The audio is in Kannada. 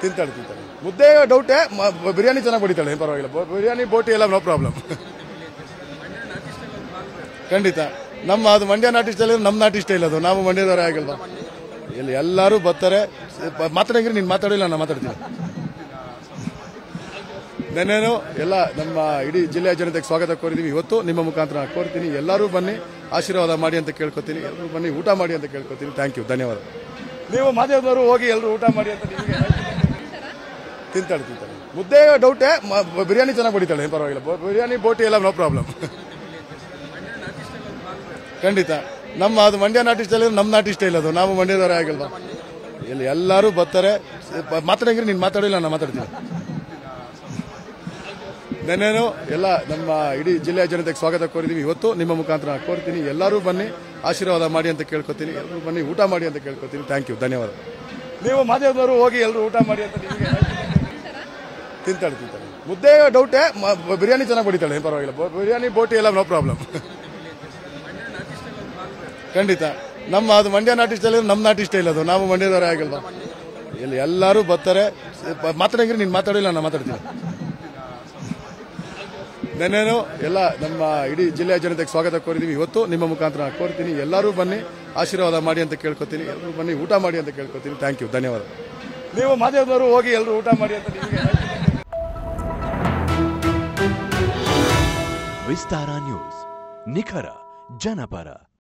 ತಿಂತಾಳೆ ತಿಂತಾಳೆ ಮುದ್ದೆ ಡೌಟೇ ಮ- ಬಿರಿಯಾನಿ ಚೆನ್ನಾಗಿ ಬಡಿತಾಳೆ ಏನ್ ಪರವಾಗಿಲ್ಲ ಬೊ- ಬಿರಿಯಾನಿ ಬೋಟಿ ಎಲ್ಲ ನೋ ಪ್ರಾಬ್ಲಮ್ ಖಂಡಿತ ನಮ್ಮ ಅದು ಮಂಡ್ಯ ನಾಟಿ ಸ್ಟೈಲ್ ನಮ್ಮ ನಾಟಿ ಸ್ಟೈಲ್ ಅದು ನಾವು ಮಂಡ್ಯದವರೇ ಆಗಿಲ್ವಾ ಇಲ್ಲಿ ಎಲ್ಲರೂ ಬರ್ತಾರೆ ಮಾತಾಡಂಗಿರಿ ನೀನು ಮಾತಾಡಿಲ್ಲ ನಾನು ಮಾತಾಡ್ತೀನಿ ನೆನ್ನೆನು ಎಲ್ಲ ನಮ್ಮ ಇಡೀ ಜಿಲ್ಲೆಯ ಜನತೆಗೆ ಸ್ವಾಗತ ಕೋರಿದೀವಿ ಇವತ್ತು ನಿಮ್ಮ ಮುಖಾಂತರ ನಾನು ಕೋರ್ತೀನಿ ಎಲ್ಲರೂ ಬನ್ನಿ ಆಶೀರ್ವಾದ ಮಾಡಿ ಅಂತ ಕೇಳ್ಕೊತೀನಿ ಎಲ್ಲರೂ ಬನ್ನಿ ಊಟ ಮಾಡಿ ಅಂತ ಕೇಳ್ಕೊತೀನಿ ಥ್ಯಾಂಕ್ ಯು ಧನ್ಯವಾದ ನೀವು ಮಾಧ್ಯಮದವರು ಹೋಗಿ ಎಲ್ಲರೂ ಊಟ ಮಾಡಿ ಅಂತ ನಿಮಗೆ ತಿಂತಾಳೆ ತಿಂತಾಳೆ ಮುದ್ದೆ ಡೌಟೇ ಮ- ಬಿರಿಯಾನಿ ಚೆನ್ನಾಗಿ ಬಡಿತಾಳೆ ಏನ್ ಪರವಾಗಿಲ್ಲ ಬೊ- ಬಿರಿಯಾನಿ ಬೋಟಿ ಎಲ್ಲ ನೋ ಪ್ರಾಬ್ಲಮ್ ಖಂಡಿತ ನಮ್ಮ ಅದು ಮಂಡ್ಯ ನಾಟಿ ಸ್ಟೈಲ್ ನಮ್ಮ ನಾಟಿ ಸ್ಟೈಲ್ ಅದು ನಾವು ಮಂಡ್ಯದವರೇ ಆಗಿಲ್ವಾ ಇಲ್ಲಿ ಎಲ್ಲರೂ ಬರ್ತಾರೆ ಮಾತಾಡಂಗಿರಿ ನೀನು ಮಾತಾಡಿಲ್ಲ ನಾನು ಮಾತಾಡ್ತೀನಿ ನೆನ್ನೆನು ಎಲ್ಲ ನಮ್ಮ ಇಡೀ ಜಿಲ್ಲೆಯ ಜನತೆಗೆ ಸ್ವಾಗತ ಕೋರಿದೀವಿ ಇವತ್ತು ನಿಮ್ಮ ಮುಖಾಂತರ ನಾನು ಕೋರ್ತೀನಿ ಎಲ್ಲರೂ ಬನ್ನಿ ಆಶೀರ್ವಾದ ಮಾಡಿ ಅಂತ ಕೇಳ್ಕೊತೀನಿ ಎಲ್ಲರೂ ಬನ್ನಿ ಊಟ ಮಾಡಿ ಅಂತ ಕೇಳ್ಕೊತೀನಿ ಥ್ಯಾಂಕ್ ಯು ಧನ್ಯವಾದ ನೀವು ಮಾಧ್ಯಮದವರು ಹೋಗಿ ಎಲ್ಲರೂ ಊಟ ಮಾಡಿ ಅಂತ ನಿಮಗೆ ತಿಂತಾಳೆ ತಿಂತಾಳೆ ಮುದ್ದೆ ಡೌಟೇ ಮ- ಬಿರಿಯಾನಿ ಚೆನ್ನಾಗಿ ಬಡಿತಾಳೆ ಏನ್ ಪರವಾಗಿಲ್ಲ ಬೊ- ಬಿರಿಯಾನಿ ಬೋಟಿ ಎಲ್ಲ ನೋ ಪ್ರಾಬ್ಲಮ್ ಖಂಡಿತ ನಮ್ಮ ಅದು ಮಂಡ್ಯ ನಾಟಿ ಸ್ಟೈಲ್ ನಮ್ಮ ನಾಟಿ ಸ್ಟೈಲ್ ಅದು ನಾವು ಮಂಡ್ಯದವರೇ ಆಗಿಲ್ವಾ ಇಲ್ಲಿ ಎಲ್ಲರೂ ಬರ್ತಾರೆ ಮಾತಾಡಂಗಿರಿ ನೀನು ಮಾತಾಡಿಲ್ಲ ನಾನು ಮಾತಾಡ್ತೀನಿ ನೆನ್ನೆನು ಎಲ್ಲ ನಮ್ಮ ಇಡೀ ಜಿಲ್ಲೆಯ ಜನತೆಗೆ ಸ್ವಾಗತ ಕೋರಿದೀವಿ ಇವತ್ತು ನಿಮ್ಮ ಮುಖಾಂತರ ನಾನು ಕೋರ್ತೀನಿ ಎಲ್ಲರೂ ಬನ್ನಿ ಆಶೀರ್ವಾದ ಮಾಡಿ ಅಂತ ಕೇಳ್ಕೊತೀನಿ ಎಲ್ಲರೂ ಬನ್ನಿ ಊಟ ಮಾಡಿ ಅಂತ ಕೇಳ್ಕೊತೀನಿ ಥ್ಯಾಂಕ್ ಯು ಧನ್ಯವಾದ ನೀವು ಮಾಧ್ಯಮದವರು ಹೋಗಿ ಎಲ್ಲರೂ ಊಟ ಮಾಡಿ ಅಂತ ನಿಮಗೆ ವಿಸ್ತಾರ ನ್ಯೂಸ್ ನಿಖರ ಜನಪರ